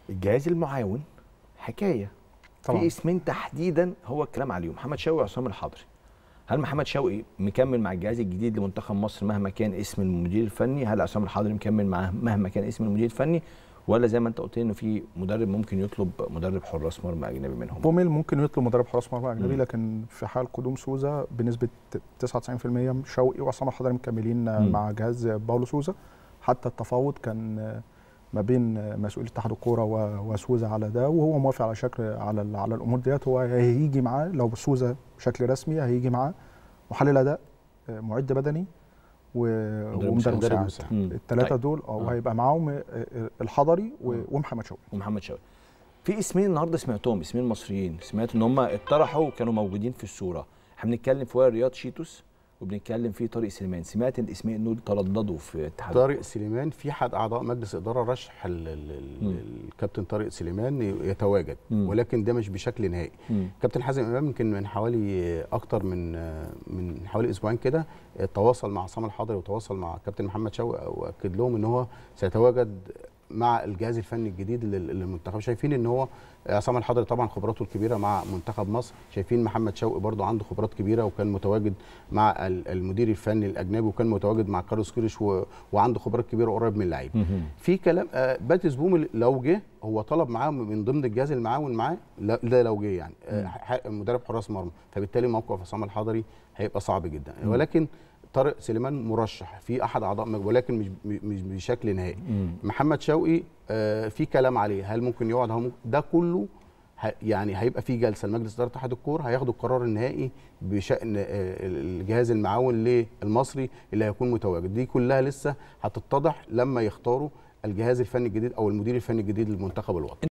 الجهاز المعاون حكايه طبعاً. في اسمين تحديدا هو الكلام عليهم محمد شوقي وعصام الحضري هل محمد شوقي مكمل مع الجهاز الجديد لمنتخب مصر مهما كان اسم المدير الفني هل عصام الحضري مكمل معاه مهما كان اسم المدير الفني ولا زي ما انت قلت لي انه في مدرب ممكن يطلب مدرب حراس مرمى اجنبي منهم بوميل ممكن يطلب مدرب حراس مرمى اجنبي مم. لكن في حال قدوم سوزا بنسبه 99% شوقي وعصام الحضري مكملين مم. مع جهاز باولو سوزا حتى التفاوض كان ما بين مسؤول اتحاد الكوره و- وسوزا على ده وهو موافق على شكل على ال- على الامور ديت هو هيجي معاه لو سوزا بشكل رسمي هيجي معاه محلل اداء معد بدني و- مدرب ومدرب مساعد. مساعد مم. الثلاثه طيب. دول اه آه. وهيبقى معاهم الحضري و- آه. ومحمد شوقي ومحمد شوقي في اسمين النهارده سمعتهم اسمين مصريين سمعت ان هم اتطرحوا وكانوا موجودين في الصوره احنا بنتكلم في وائل رياض شيتوس وبنتكلم في طارق سليمان سمعت الاسمين دول ترددوا في اتحاد طارق سليمان في حد اعضاء مجلس اداره رشح ال- ال- مم. ال- الكابتن طارق سليمان يتواجد مم. ولكن ده مش بشكل نهائي مم. كابتن حازم امام يمكن من حوالي اكتر من من حوالي اسبوعين كده تواصل مع عصام الحضري وتواصل مع كابتن محمد شوقي واكد لهم ان هو سيتواجد مع الجهاز الفني الجديد لل- للمنتخب شايفين ان هو عصام الحضري طبعا خبراته الكبيره مع منتخب مصر شايفين محمد شوقي برضو عنده خبرات كبيره وكان متواجد مع ال- المدير الفني الاجنبي وكان متواجد مع كارلوس كيروش و- وعنده خبرات كبيره قريب من اللعيبه مهم. في كلام آه باتيس بوم لو جه هو طلب معاه من ضمن الجهاز المعاون معاه لا- ده لو جه يعني آه ح- مدرب حراس مرمى فبالتالي موقف عصام الحضري هيبقى صعب جدا مم. ولكن طارق سليمان مرشح في احد اعضاء مج- ولكن مش مش بشكل نهائي مم. محمد شوقي آه في كلام عليه هل ممكن يقعد هل ممكن ده كله ه- يعني هيبقى في جلسه لمجلس اداره اتحاد الكوره هياخدوا القرار النهائي بشان آه، الجهاز المعاون للمصري اللي هيكون متواجد دي كلها لسه هتتضح لما يختاروا الجهاز الفني الجديد او المدير الفني الجديد للمنتخب الوطني